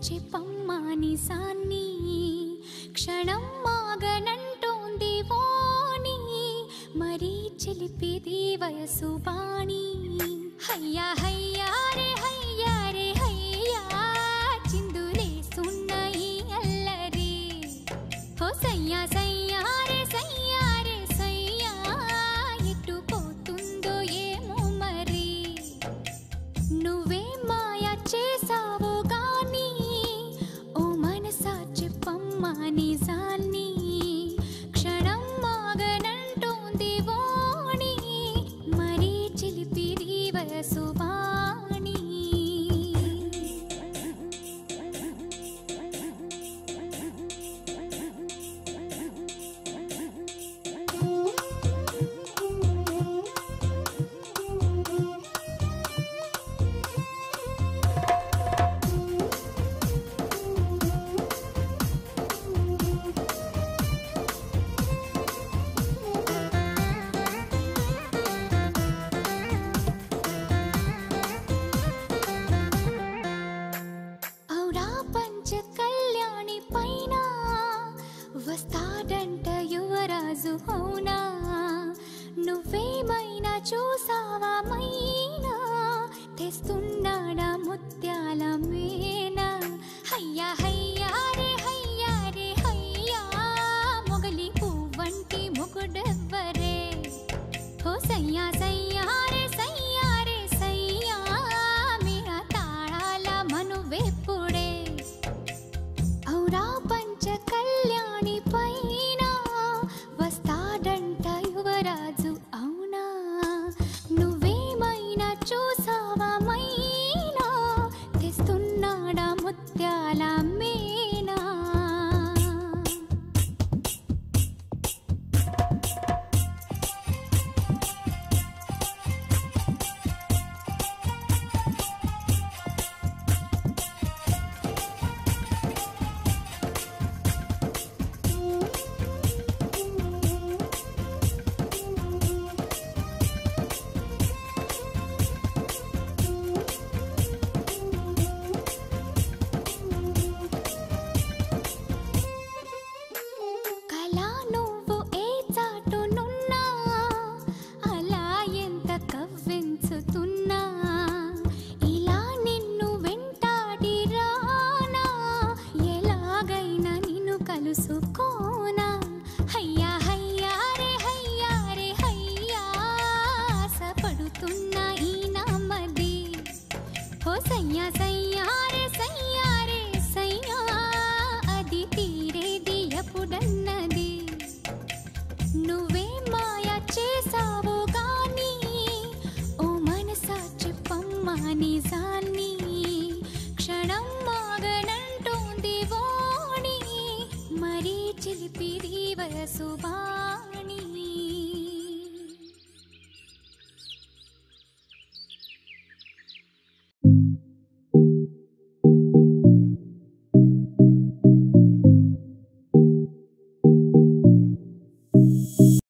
చెప్పమ్మా నిజాన్ని క్షణం మాగనంటోంది వాణి మరీ చిలిపిది వయసు బాణి హయ్యా హయ్యా రే హయ్యా రే హయ్యా చిందులేసున్న ఈ అల్లరి ఓ సయ్యా సయ్యా రే సయ్యా రే సయ్యా ఎటు పోతుందో ఏమో మరి నువ్వే మాయా చేసావు గాని ఓ మనసా చెప్పమ్మా నిజాన్ని క్షణం మాగనంటోంది వాణి మరీ చిలిపిది వయసు వాణి ఔరా పంచ కళ్యాణి పైన వస్తాడంట యువరాజు అవునా నువ్వేమైనా చూసావా మైనా తెస్తున్నాడా ముత్యాల మేనా హయ్యా హయ్యా రే హయ్యా రే హయ్యా మొగలి పువ్వంటి మొగుడెవ్వరే ఓ సయ్యా సయ్యా